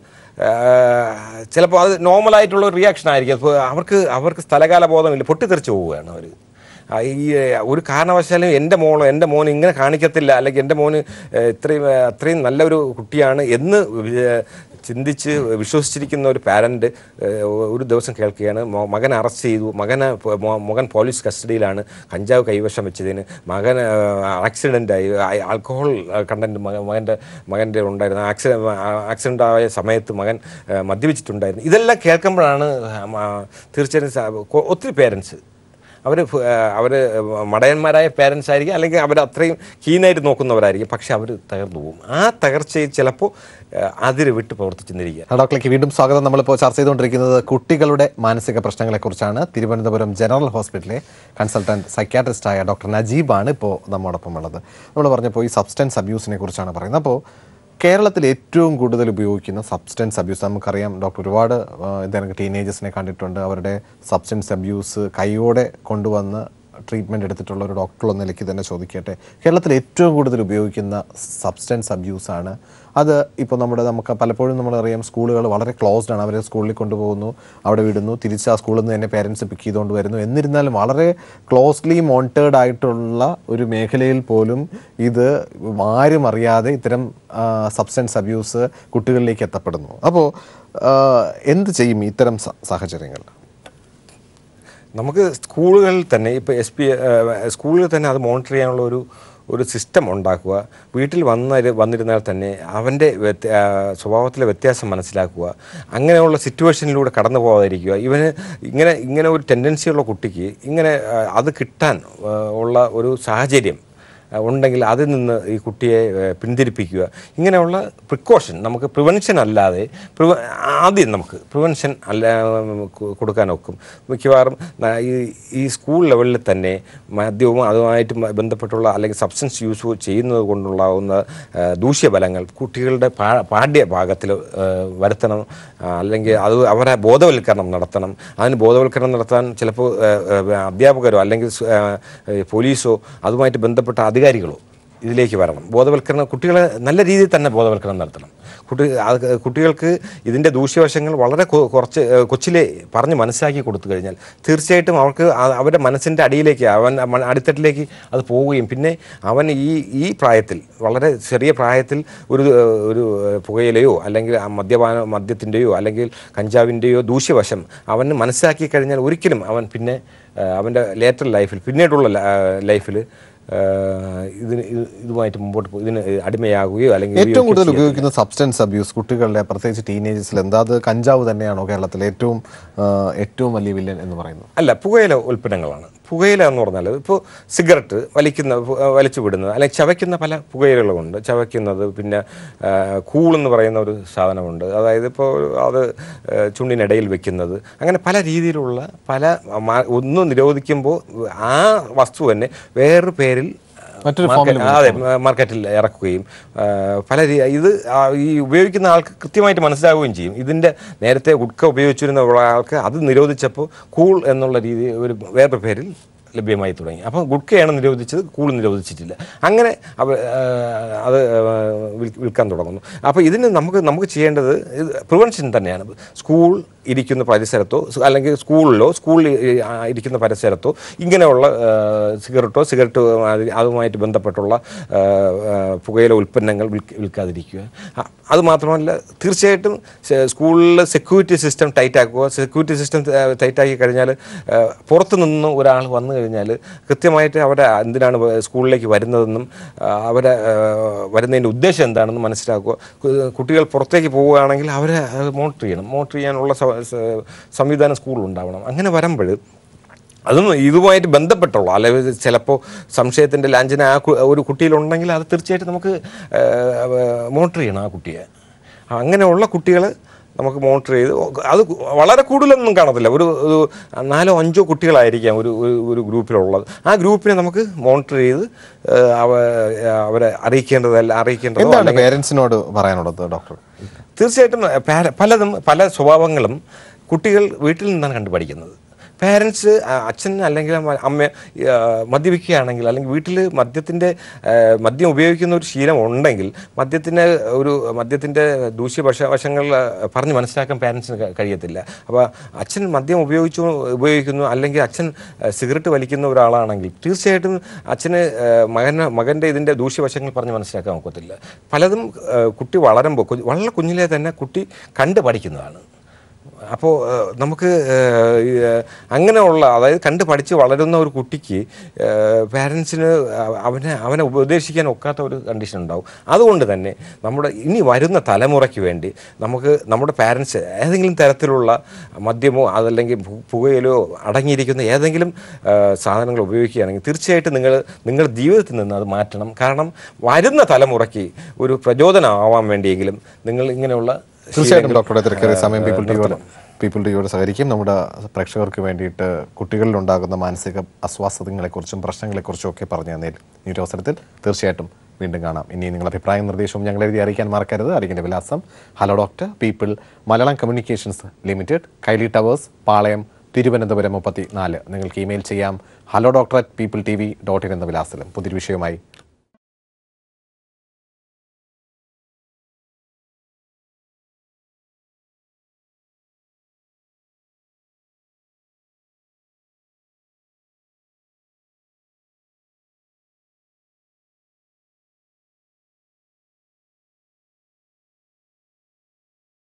ചിലപ്പോൾ അത് നോർമലായിട്ടുള്ള ഒരു റിയാക്ഷൻ ആയിരിക്കും അപ്പോൾ അവർക്ക് അവർക്ക് സ്ഥലകാല ബോധമില്ല പൊട്ടിത്തെറിച്ച് പോവുകയാണ് അവർ ഈ ഏഹ്, ഒരു കാരണവശാലും എൻ്റെ മോളോ എൻ്റെ മോൻ ഇങ്ങനെ കാണിക്കത്തില്ല അല്ലെങ്കിൽ എൻ്റെ മോന് ഏഹ്, ഇത്രയും ഏഹ്, അത്രയും നല്ലൊരു കുട്ടിയാണ് എന്ന് ഏഹ്, ചിന്തിച്ച് വിശ്വസിച്ചിരിക്കുന്ന ഒരു പാരൻറ്റ് ഒരു ദിവസം കേൾക്കുകയാണ് മോ- മകനെ അറസ്റ്റ് ചെയ്തു മകനെ പോ- മോ- മകൻ പോലീസ് കസ്റ്റഡിയിലാണ് കഞ്ചാവ് കൈവശം വെച്ചതിന് മകൻ ആക്സിഡൻ്റ് ആയി ആ- ആൽക്കഹോൾ കണ്ടന്റ് മകൻ്റെ മകൻ്റെ ഉണ്ടായിരുന്നു ആക്സിഡൻ്റ് ആക്സിഡൻ്റ് ആയ സമയത്ത് മകൻ ആ, മദ്യപിച്ചിട്ടുണ്ടായിരുന്നു ഇതെല്ലാം കേൾക്കുമ്പോഴാണ് ആ, തീർച്ചയായും സ- കൊ- ഒത്തിരി പേരൻസ് അവർ അവർ മടയന്മാരായ പേരൻസ് ആയിരിക്കും അല്ലെങ്കിൽ അവർ അത്രയും കീനായിട്ട് നോക്കുന്നവരായിരിക്കും പക്ഷെ അവർ തകർന്നു പോകും ആ തകർച്ചയിൽ ചിലപ്പോൾ അതിര് വിട്ട് പ്രവർത്തിച്ചെന്നിരിക്കുക ഡോക്ടറിലേക്ക് വീണ്ടും സ്വാഗതം നമ്മളിപ്പോൾ ചർച്ച ചെയ്തുകൊണ്ടിരിക്കുന്നത് കുട്ടികളുടെ മാനസിക പ്രശ്നങ്ങളെക്കുറിച്ചാണ് തിരുവനന്തപുരം ജനറൽ ഹോസ്പിറ്റലിലെ കൺസൾട്ടന്റ് സൈക്യാട്രിസ്റ്റായ ഡോക്ടർ നജീബാണ് ഇപ്പോൾ നമ്മോടൊപ്പം ഉള്ളത് നമ്മൾ പറഞ്ഞപ്പോൾ ഈ സബ്സ്റ്റൻസ് അബ്യൂസിനെ കുറിച്ചാണ് പറയുന്നത് അപ്പോൾ കേരളത്തിൽ ഏറ്റവും കൂടുതൽ ഉപയോഗിക്കുന്ന സബ്സ്റ്റൻസ് അബ്യൂസ് നമുക്കറിയാം ഡോക്ടർ ഒരുപാട് ഇദ്ദേഹം ടീനേജേഴ്സിനെ കണ്ടിട്ടുണ്ട് അവരുടെ സബ്സ്റ്റൻസ് അബ്യൂസ് കൈയോടെ കൊണ്ടുവന്ന് ട്രീറ്റ്മെൻറ്റ് എടുത്തിട്ടുള്ള ഒരു ഡോക്ടർ എന്ന നിലയ്ക്ക് തന്നെ ചോദിക്കട്ടെ കേരളത്തിൽ ഏറ്റവും കൂടുതൽ ഉപയോഗിക്കുന്ന സബ്സ്റ്റൻസ് അബ്യൂസാണ് അത് ഇപ്പോൾ നമ്മുടെ നമുക്ക് പലപ്പോഴും നമ്മളറിയാം സ്കൂളുകൾ വളരെ ക്ലോസ്ഡ് ആണ് അവരെ സ്കൂളിൽ കൊണ്ടുപോകുന്നു അവിടെ വിടുന്നു തിരിച്ച് ആ സ്കൂളിൽ നിന്ന് തന്നെ പേരൻസ് പിക്ക് ചെയ്തുകൊണ്ട് വരുന്നു എന്നിരുന്നാലും വളരെ ക്ലോസ്ലി മോണിറ്റേർഡ് ആയിട്ടുള്ള ഒരു മേഖലയിൽ പോലും ഇത് ആരും അറിയാതെ ഇത്തരം സബ്സ്റ്റൻസ് അബ്യൂസ് കുട്ടികളിലേക്ക് എത്തപ്പെടുന്നു അപ്പോൾ എന്ത് ചെയ്യും ഇത്തരം സ- സാഹചര്യങ്ങളിൽ നമുക്ക് സ്കൂളുകളിൽ തന്നെ ഇപ്പോൾ എസ് പി സ്കൂളിൽ തന്നെ അത് മോണിറ്റർ ചെയ്യാനുള്ള ഒരു ഒരു സിസ്റ്റം ഉണ്ടാക്കുക വീട്ടിൽ വന്ന വന്നിരുന്നാൽ തന്നെ അവൻ്റെ വ്യത്യ- ആ, സ്വഭാവത്തിലെ വ്യത്യാസം മനസ്സിലാക്കുക അങ്ങനെയുള്ള സിറ്റുവേഷനിലൂടെ കടന്നു പോകാതിരിക്കുക ഇവന് ഇങ്ങനെ ഇങ്ങനെ ഒരു ടെൻഡൻസിയുള്ള കുട്ടിക്ക് ഇങ്ങനെ ആ, അത് കിട്ടാൻ ആ, ഉള്ള ഒരു സാഹചര്യം ആ, ഉണ്ടെങ്കിൽ അതിൽ നിന്ന് ഈ കുട്ടിയെ ഏ, പിന്തിരിപ്പിക്കുക ഇങ്ങനെയുള്ള പ്രിക്കോഷൻ നമുക്ക് പ്രിവെൻഷൻ അല്ലാതെ പ്രിവ ആദ്യം നമുക്ക് പ്രിവെൻഷൻ അല്ല കൊ- കൊടുക്കാൻ ഒക്കും മിക്കവാറും ന- ഈ ഈ സ്കൂൾ ലെവലിൽ തന്നെ മദ്യവും അതുമായിട്ട് മ- ബന്ധപ്പെട്ടുള്ള അല്ലെങ്കിൽ സബ്സ്റ്റൻസ് യൂസ് ചെയ്യുന്നത് കൊണ്ടുണ്ടാകുന്ന ആ, ദൂഷ്യഫലങ്ങൾ കുട്ടികളുടെ പാ പാഠ്യ ഭാഗത്തിൽ വരുത്തണം ആ, അല്ലെങ്കിൽ അത് അവരെ ബോധവൽക്കരണം നടത്തണം അതിന് ബോധവൽക്കരണം നടത്താൻ ചിലപ്പോൾ ആ, ആ, അധ്യാപകരോ അല്ലെങ്കിൽ സ്- ആ, ഏ, പോലീസോ അതുമായിട്ട് ബന്ധപ്പെട്ട അധികാരികളോ ഇതിലേക്ക് വരണം ബോധവൽക്കരണം കുട്ടികളെ നല്ല രീതിയിൽ തന്നെ ബോധവൽക്കരണം നടത്തണം കുട്ടി അത് കുട്ടികൾക്ക് ഇതിൻ്റെ ദൂഷ്യവശങ്ങൾ വളരെ കൊ- കുറച്ച് ഏഹ്, കൊച്ചിലെ പറഞ്ഞ് മനസ്സിലാക്കി കൊടുത്തു കഴിഞ്ഞാൽ തീർച്ചയായിട്ടും അവർക്ക് ആ- അവരുടെ മനസ്സിൻ്റെ അടിയിലേക്ക് അവൻ മ- അടിത്തട്ടിലേക്ക് അത് പോവുകയും പിന്നെ അവൻ ഈ ഈ പ്രായത്തിൽ വളരെ ചെറിയ പ്രായത്തിൽ ഒരു ഏഹ്, ഒരു ഏഹ്, പുകയിലയോ അല്ലെങ്കിൽ ആ മദ്യപാന മദ്യത്തിൻ്റെയോ അല്ലെങ്കിൽ കഞ്ചാവിൻ്റെയോ ദൂഷ്യവശം അവന് മനസ്സിലാക്കി കഴിഞ്ഞാൽ ഒരിക്കലും അവൻ പിന്നെ ഏഹ്, അവൻ്റെ ലേറ്റർ ലൈഫിൽ പിന്നീടുള്ള ലൈഫിൽ ഇതിന് ഇത് ഇതുമായിട്ട് മുമ്പോട്ട് പോ- ഇതിന് അടിമയാകുകയോ അല്ലെങ്കിൽ ഏറ്റവും കൂടുതൽ ഉപയോഗിക്കുകയോ ഉപയോഗിക്കുന്ന സബ്സ്റ്റൻസ് അബ്യൂസ് കുട്ടികളുടെ പ്രത്യേകിച്ച് ടീനേജസിൽ എന്താ അത് കഞ്ചാവ് തന്നെയാണോ കേരളത്തിലെ ഏറ്റവും ആ, ഏറ്റവും വലിയ വില്ലൻ എന്ന് പറയുന്നത് അല്ല പുകയില ഉൽപ്പന്നങ്ങളാണ് പുകയില എന്ന് പറഞ്ഞാൽ ഇപ്പോൾ സിഗരറ്റ് വലിക്കുന്ന പു- ആ, വലിച്ചു വിടുന്നത് അല്ലെങ്കിൽ ചവയ്ക്കുന്ന പല പുകയിലകളുമുണ്ട് ചവയ്ക്കുന്നത് പിന്നെ ആ, കൂൾ എന്ന് പറയുന്ന ഒരു സാധനമുണ്ട് അതായത് ഇപ്പോൾ അത് ആ, ചുണ്ടിനിടയിൽ വെക്കുന്നത് അങ്ങനെ പല രീതിയിലുള്ള പല മാ- ഒന്ന് നിരോധിക്കുമ്പോൾ ആ വസ്തു തന്നെ വേറൊരു പേരിൽ മറ്റൊരു മാർക്കറ്റ്- അതെ മ- മാർക്കറ്റിൽ ഇറക്കുകയും ആ, പല രീ- ഇത് ആ, ഈ ഉപയോഗിക്കുന്ന ആൾക്ക് കൃത്യമായിട്ട് മനസ്സിലാവുകയും ചെയ്യും ഇതിൻ്റെ നേരത്തെ ഗുഡ്ക ഉപയോഗിച്ചിരുന്ന ഉള്ള ആൾക്ക് അത് നിരോധിച്ചപ്പോൾ കൂൾ എന്നുള്ള രീതി ഒരു വേറെ പേരിൽ ലഭ്യമായി തുടങ്ങി അപ്പം ഗുഡ്കയാണ് നിരോധിച്ചത് കൂൾ നിരോധിച്ചിട്ടില്ല അങ്ങനെ അവ ആ, അത് ആ, വിൽ- വിൽക്കാൻ തുടങ്ങുന്നു അപ്പോൾ ഇതിന് നമുക്ക് നമുക്ക് ചെയ്യേണ്ടത് പ്രിവെൻഷൻ തന്നെയാണ് സ്കൂൾ ഇരിക്കുന്ന പരിസരത്തോ സ് അല്ലെങ്കിൽ സ്കൂളിലോ സ്കൂളിൽ ഈ, ആ, ഇരിക്കുന്ന പരിസരത്തോ ഇങ്ങനെയുള്ള ആ, സിഗരറ്റോ സിഗരറ്റ് മാതിരി അതുമായിട്ട് ബന്ധപ്പെട്ടുള്ള ആ, ആ, പുകയില ഉൽപ്പന്നങ്ങൾ വിൽക്ക- വിൽക്കാതിരിക്കുക ആ, അത് മാത്രമല്ല തീർച്ചയായിട്ടും സെ- സ്കൂളിൽ സെക്യൂരിറ്റി സിസ്റ്റം ടൈറ്റ് ആക്കുക സെക്യൂരിറ്റി സിസ്റ്റം ടൈറ്റാക്കി കഴിഞ്ഞാൽ ആ, പുറത്തു നിന്ന് ഒരാൾ വന്നു കഴിഞ്ഞാൽ കൃത്യമായിട്ട് അവരെ എന്തിനാണ് വ- സ്കൂളിലേക്ക് വരുന്നതെന്നും ആ, അവരെ ആ, വരുന്നതിൻ്റെ ഉദ്ദേശം എന്താണെന്ന് മനസ്സിലാക്കുക കു- കുട്ടികൾ പുറത്തേക്ക് പോവുകയാണെങ്കിൽ അവരെ മോണിറ്റർ ചെയ്യണം മോണിറ്റർ ചെയ്യാനുള്ള സ- സ- സംവിധാനം സ്കൂളിൽ ഉണ്ടാവണം അങ്ങനെ വരുമ്പോൾ അതും ഇതുമായിട്ട് ബന്ധപ്പെട്ടുള്ള അല്ലെങ്കിൽ ചിലപ്പോൾ സംശയത്തിൻ്റെ ലാഞ്ചന ആ കു- ഒരു കുട്ടിയിലുണ്ടെങ്കിൽ അത് തീർച്ചയായിട്ടും നമുക്ക് മോണിറ്റർ ചെയ്യണം ആ കുട്ടിയെ അങ്ങനെയുള്ള കുട്ടികൾ നമുക്ക് മോണിറ്റർ ചെയ്ത് അത് വളരെ കൂടുതലൊന്നും കാണത്തില്ല ഒരു ഒരു നാലോ അഞ്ചോ കുട്ടികളായിരിക്കാം ഒരു ഒരു- ഒരു ഗ്രൂപ്പിലുള്ളത് ആ ഗ്രൂപ്പിനെ നമുക്ക് മോണിറ്റർ ചെയ്ത് ഏഹ്, അവ അവരെ അറിയിക്കേണ്ടതല്ല അറിയിക്കേണ്ടതോ എന്താണ് പേരൻസിനോട് പറയാനുള്ളത് ഡോക്ടർ തീർച്ചയായിട്ടും പാര- പലതും പല സ്വഭാവങ്ങളും കുട്ടികൾ വീട്ടിൽ നിന്നാണ് കണ്ടു പഠിക്കുന്നത് പാരൻസ് അച്ഛൻ അല്ലെങ്കിൽ അമ്മ അമ്മ ആ, മദ്യപിക്കുകയാണെങ്കിൽ അല്ലെങ്കിൽ വീട്ടിൽ മദ്യത്തിൻ്റെ ആ, മദ്യം ഉപയോഗിക്കുന്ന ഒരു ശീലം ഉണ്ടെങ്കിൽ മദ്യത്തിന് ഒരു മദ്യത്തിൻ്റെ ദൂഷ്യവശ വശങ്ങൾ ആ, പറഞ്ഞ് മനസ്സിലാക്കാൻ പാരൻസിന് ക- കഴിയത്തില്ല അപ്പോൾ അച്ഛൻ മദ്യം ഉപയോഗിച്ചു ഉപയോഗിക്കുന്നു അല്ലെങ്കിൽ അച്ഛൻ ആ, സിഗരറ്റ് വലിക്കുന്ന ഒരാളാണെങ്കിൽ തീർച്ചയായിട്ടും അച്ഛന് ആ, മകന് മകൻ്റെ ഇതിൻ്റെ ദൂഷ്യവശങ്ങൾ പറഞ്ഞ് മനസ്സിലാക്കാൻ ഒക്കത്തില്ല പലതും ആ, കുട്ടി വളരുമ്പോൾ കു- വളരെ കുഞ്ഞിലെ തന്നെ കുട്ടി കണ്ട് പഠിക്കുന്നതാണ് അപ്പോൾ നമുക്ക് ഏഹ്, ഈ, ഏഹ്, അങ്ങനെയുള്ള അതായത് കണ്ട് പഠിച്ച് വളരുന്ന ഒരു കുട്ടിക്ക് പാരൻസിന് അവനെ അവനെ ഉപദേശിക്കാൻ ഒക്കാത്ത ഒരു കണ്ടീഷൻ ഉണ്ടാവും അതുകൊണ്ട് തന്നെ നമ്മുടെ ഇനി വരുന്ന തലമുറയ്ക്ക് വേണ്ടി നമുക്ക് നമ്മുടെ പാരൻസ് ഏതെങ്കിലും തരത്തിലുള്ള മദ്യമോ അതല്ലെങ്കിൽ പു- പുകയിലോ അടങ്ങിയിരിക്കുന്ന ഏതെങ്കിലും ഏഹ്, സാധനങ്ങൾ ഉപയോഗിക്കുകയാണെങ്കിൽ തീർച്ചയായിട്ടും നിങ്ങൾ നിങ്ങളുടെ ജീവിതത്തിൽ നിന്ന് അത് മാറ്റണം കാരണം വരുന്ന തലമുറയ്ക്ക് ഒരു പ്രചോദനമാവാൻ വേണ്ടിയെങ്കിലും നിങ്ങൾ ഇങ്ങനെയുള്ള തീർച്ചയായിട്ടും ഡോക്ടറുടെ തിരക്കേറിയ സമയം പീപ്പിൾ ടിവിയോട് പീപ്പിൾ ടിവിയോട് സഹകരിക്കും നമ്മുടെ പ്രേക്ഷകർക്ക് വേണ്ടിയിട്ട് കുട്ടികളിലുണ്ടാകുന്ന മാനസിക അസ്വാസ്ഥതകളെക്കുറിച്ചും പ്രശ്നങ്ങളെക്കുറിച്ചും ഒക്കെ പറഞ്ഞു തന്നതിൽ ഈ ഒരു അവസരത്തിൽ തീർച്ചയായിട്ടും വീണ്ടും കാണാം ഇനി നിങ്ങളുടെ അഭിപ്രായം നിർദ്ദേശവും ഞങ്ങൾ എഴുതി അറിയിക്കാൻ മറക്കരുത് അറിയിക്കേണ്ട വിലാസം hello doctor people Malayalam communications limited Kaili towers Palayam Thiruvananthapuram മുപ്പത്തി നാല് നിങ്ങൾക്ക് ഇമെയിൽ ചെയ്യാം hello doctor at people T V dot in എന്ന വിലാസത്തിലും പുതിയൊരു വിഷയവുമായി